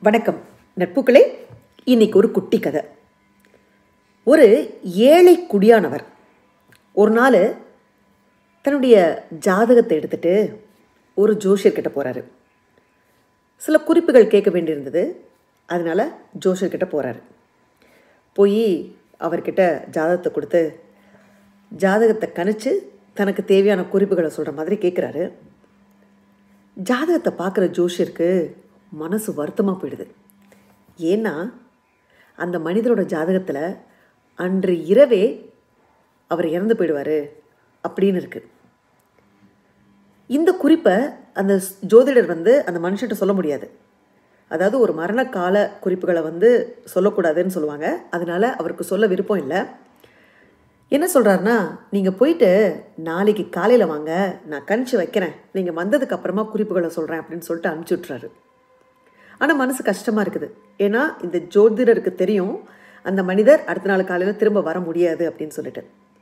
வணக்கம் நட்புகளே இன்னைக்கு ஒரு குட்டி கதை ஒரு ஏழை குடியானவர் ஒரு நாள் தன்னுடைய ஜாதகத்தை எடுத்துட்டு ஒரு ஜோஷியர்கிட்ட போகிறாரு சில குறிப்புகள் கேட்க வேண்டியிருந்தது அதனால் ஜோஷியர்கிட்ட போகிறாரு போய் அவர்கிட்ட ஜாதகத்தை கொடுத்து ஜாதகத்தை கணிச்சு தனக்கு தேவையான குறிப்புகளை சொல்கிற மாதிரி கேட்குறாரு ஜாதகத்தை பார்க்குற ஜோஷியருக்கு மனசு வருத்தமாக போயிடுது ஏன்னா அந்த மனிதரோட ஜாதகத்தில் அன்று இரவே அவர் இறந்து போயிடுவார் அப்படின்னு இருக்கு இந்த குறிப்பை அந்த ஸ்- ஜோதிடர் வந்து அந்த மனுஷன்ட்ட சொல்ல முடியாது அதாவது ஒரு மரண கால குறிப்புகளை வந்து சொல்லக்கூடாதுன்னு சொல்லுவாங்க அதனால அவருக்கு சொல்ல விருப்பம் இல்லை என்ன சொல்கிறாருன்னா நீங்கள் போயிட்டு நாளைக்கு காலையில் வாங்க நான் கணிச்சு வைக்கிறேன் நீங்கள் வந்ததுக்கு அப்புறமா குறிப்புகளை சொல்கிறேன் அப்படின்னு சொல்லிட்டு அனுப்பிச்சி விட்றாரு ஆனால் மனசு கஷ்டமாக இருக்குது ஏன்னா இந்த ஜோதிடருக்கு தெரியும் அந்த மனிதர் அடுத்த நாள் காலையில் திரும்ப வர முடியாது அப்படின்னு சொல்லிட்டு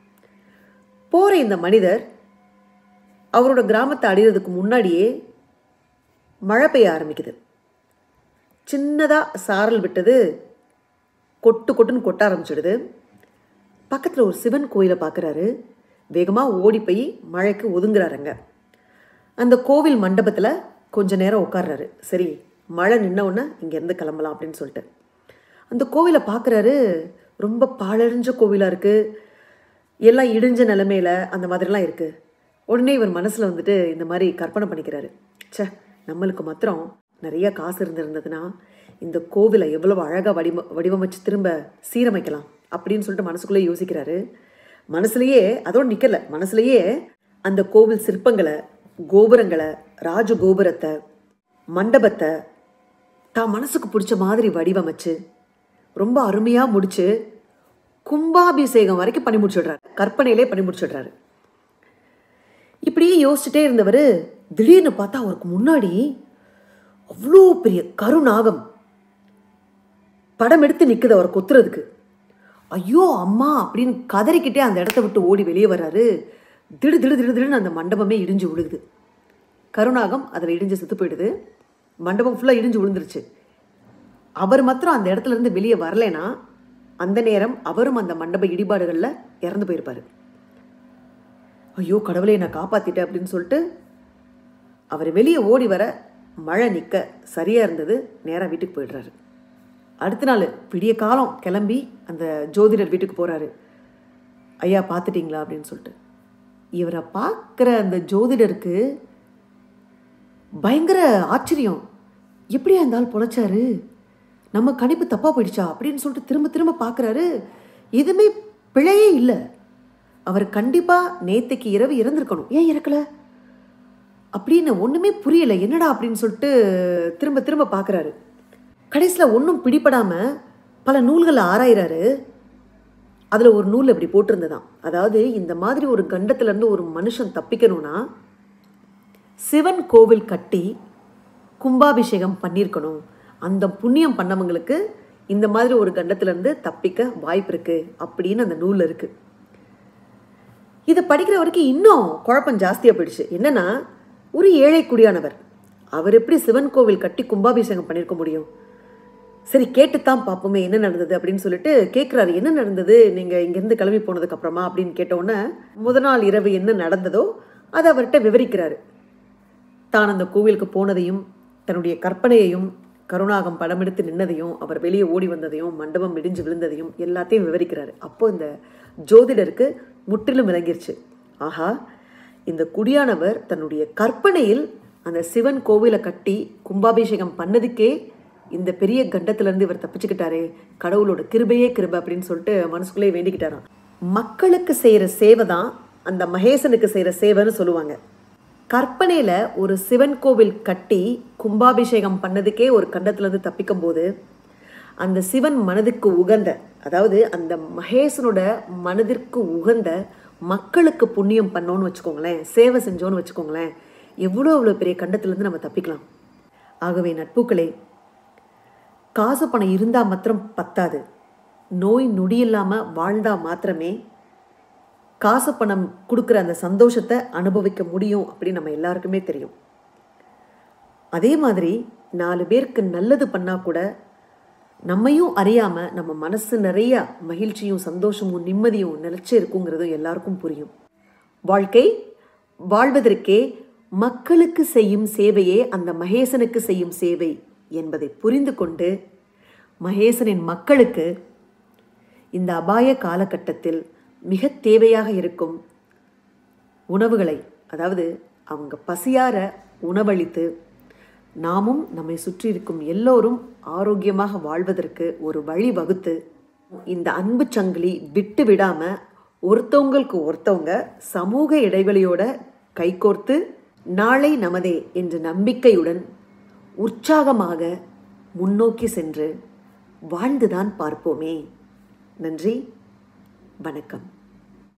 போகிற இந்த மனிதர் அவரோட கிராமத்தை அடையிறதுக்கு முன்னாடியே மழை பெய்ய ஆரம்பிக்குது சின்னதாக சாரல் விட்டது கொட்டு கொட்டுன்னு கொட்ட ஆரம்பிச்சிடுது பக்கத்தில் ஒரு சிவன் கோயிலை பார்க்குறாரு வேகமாக ஓடி போய் மழைக்கு ஒதுங்குறாருங்க அந்த கோவில் மண்டபத்தில் கொஞ்ச நேரம் உட்கார்றாரு சரி மழை நின்ன உடனே இங்கேருந்து கிளம்பலாம் அப்படின்னு சொல்லிட்டு அந்த கோவிலை பார்க்குறாரு ரொம்ப பாழடைஞ்ச கோவிலாக இருக்குது எல்லாம் இடிஞ்ச நிலமையில அந்த மாதிரிலாம் இருக்குது உடனே இவர் மனசில் வந்துட்டு இந்த மாதிரி கற்பனை பண்ணிக்கிறாரு ச்சே நம்மளுக்கு மாத்திரம் நிறைய காசு இருந்திருந்ததுன்னா இந்த கோவிலை எவ்வளவு அழகாக வடிவ வடிவமைச்சு திரும்ப சீரமைக்கலாம் அப்படின்னு சொல்லிட்டு மனசுக்குள்ளே யோசிக்கிறாரு மனசுலயே அதோட நிக்கல மனசுலயே அந்த கோவில் சிற்பங்களை கோபுரங்களை ராஜ கோபுரத்தை மண்டபத்தை தான் மனசுக்கு பிடிச்ச மாதிரி வடிவமைச்சு ரொம்ப அருமையாக முடிச்சு கும்பாபிஷேகம் வரைக்கும் பண்ணி முடிச்சிடுறாரு கற்பனையிலே பண்ணி முடிச்சிடுறாரு இப்படியே யோசிச்சுட்டே இருந்தவர் திடீர்னு பார்த்தா அவருக்கு முன்னாடி அவ்வளோ பெரிய கருநாகம் படம் எடுத்து நிற்குது அவரை கொத்துறதுக்கு ஐயோ அம்மா அப்படின்னு கதறிக்கிட்டே அந்த இடத்த விட்டு ஓடி வெளியே வர்றாரு திடு திடு திடு திடுன்னு அந்த மண்டபமே இடிஞ்சு விழுகுது கருநாகம் அதில் இடிஞ்சு செத்து போயிடுது மண்டபம் ஃபுல்லாக இடிஞ்சு விழுந்துருச்சு அவர் மாத்திரம் அந்த இடத்துல இருந்து வெளியே வரலைன்னா அந்த நேரம் அவரும் அந்த மண்டப இடிபாடுகளில் இறந்து போயிருப்பாரு ஐயோ கடவுளே நான் காப்பாத்திட்டேன் அப்படின்னு சொல்லிட்டு அவர் வெளியே ஓடி வர மழை நிற்க சரியாக இருந்தது நேராக வீட்டுக்கு போயிடுறாரு அடுத்த நாள் விடிய காலம் கிளம்பி அந்த ஜோதிடர் வீட்டுக்கு போகிறாரு ஐயா பார்த்துட்டீங்களா அப்படின்னு சொல்லிட்டு இவரை பார்க்குற அந்த ஜோதிடருக்கு பயங்கர ஆச்சரியம் எப்படியா இந்த ஆள் பொழைச்சாரு நம்ம கணிப்பு தப்பாக போயிடுச்சா அப்படின்னு சொல்லிட்டு திரும்ப திரும்ப பார்க்குறாரு எதுவுமே பிழையே இல்லை அவர் கண்டிப்பாக நேத்தைக்கு இரவு இறந்துருக்கணும் ஏன் இறக்கல அப்படின்னு ஒன்றுமே புரியல என்னடா அப்படின்னு சொல்லிட்டு திரும்ப திரும்ப பார்க்குறாரு கடைசியில் ஒன்றும் பிடிபடாமல் பல நூல்களை ஆராயிறாரு அதில் ஒரு நூல் இப்படி போட்டிருந்ததாம் அதாவது இந்த மாதிரி ஒரு கண்டத்துலேருந்து ஒரு மனுஷன் தப்பிக்கணும்னா சிவன் கோவில் கட்டி கும்பாபிஷேகம் பண்ணியிருக்கணும் அந்த புண்ணியம் பண்ணவங்களுக்கு இந்த மாதிரி ஒரு கண்டத்துலேருந்து தப்பிக்க வாய்ப்பு இருக்குது அப்படின்னு அந்த நூலில் இருக்குது இதை படிக்கிற வரைக்கும் இன்னும் குழப்பம் ஜாஸ்தியாக போயிடுச்சு என்னன்னா ஒரு ஏழை குடியானவர் அவர் எப்படி சிவன் கோவில் கட்டி கும்பாபிஷேகம் பண்ணியிருக்க முடியும் சரி கேட்டுத்தான் பார்ப்போமே என்ன நடந்தது அப்படின்னு சொல்லிட்டு கேட்குறாரு என்ன நடந்தது நீங்கள் இங்கேருந்து கிளம்பி போனதுக்கு அப்புறமா அப்படின்னு கேட்டவுடனே முத நாள் இரவு என்ன நடந்ததோ அதை அவர்கிட்ட விவரிக்கிறாரு தான் அந்த கோவிலுக்கு போனதையும் தன்னுடைய கற்பனையையும் கருணாகம் படமெடுத்து நின்னதையும் அவர் வெளியே ஓடி வந்ததையும் மண்டபம் இடிஞ்சு விழுந்ததையும் எல்லாத்தையும் விவரிக்கிறாரு அப்போ இந்த ஜோதிடருக்கு முற்றிலும் விளங்கிருச்சு ஆஹா இந்த குடியானவர் தன்னுடைய கற்பனையில் அந்த சிவன் கோவிலை கட்டி கும்பாபிஷேகம் பண்ணதுக்கே இந்த பெரிய கண்டத்திலிருந்து இவர் தப்பிச்சுக்கிட்டாரே கடவுளோட கிருபையே கிருபை அப்படின்னு சொல்லிட்டு மனசுக்குள்ளே வேண்டிக்கிட்டாராம் மக்களுக்கு செய்கிற சேவை தான் அந்த மகேசனுக்கு செய்கிற சேவைன்னு சொல்லுவாங்க கற்பனையில் ஒரு சிவன் கோவில் கட்டி கும்பாபிஷேகம் பண்ணதுக்கே ஒரு கண்டத்துலேருந்து தப்பிக்கும் போது அந்த சிவன் மனதுக்கு உகந்த அதாவது அந்த மகேசனோட மனதிற்கு உகந்த மக்களுக்கு புண்ணியம் பண்ணோன்னு வச்சுக்கோங்களேன் சேவை செஞ்சோன்னு வச்சுக்கோங்களேன் எவ்வளோ எவ்வளோ பெரிய கண்டத்துலேருந்து நம்ம தப்பிக்கலாம் ஆகவே நட்புகளே காசு பணம் இருந்தால் மாத்திரம் பத்தாது நோய் நொடி இல்லாமல் வாழ்ந்தா மாத்திரமே காசு பணம் கொடுக்குற அந்த சந்தோஷத்தை அனுபவிக்க முடியும் அப்படின்னு நம்ம எல்லாருக்குமே தெரியும் அதே மாதிரி நாலு பேருக்கு நல்லது பண்ணா கூட நம்மையும் அறியாம நம்ம மனசு நிறைய மகிழ்ச்சியும் சந்தோஷமும் நிம்மதியும் நிலைச்சு இருக்குங்கிறதும் எல்லாருக்கும் புரியும் வாழ்க்கை வாழ்வதற்கே மக்களுக்கு செய்யும் சேவையே அந்த மகேசனுக்கு செய்யும் சேவை என்பதை புரிந்து கொண்டு மகேசனின் மக்களுக்கு இந்த அபாய காலகட்டத்தில் மிக தேவையாக இருக்கும் உணவுகளை அதாவது அவங்க பசியார உணவளித்து நாமும் நம்மை சுற்றி இருக்கும் எல்லோரும் ஆரோக்கியமாக வாழ்வதற்கு ஒரு வழி வகுத்து இந்த அன்பு சங்கிலி விட்டு விடாம ஒருத்தவங்களுக்கு ஒருத்தவங்க சமூக இடைவெளியோட கைகோர்த்து நாளை நமதே என்ற நம்பிக்கையுடன் உற்சாகமாக முன்னோக்கி சென்று வாழ்ந்துதான் பார்ப்போமே நன்றி வணக்கம்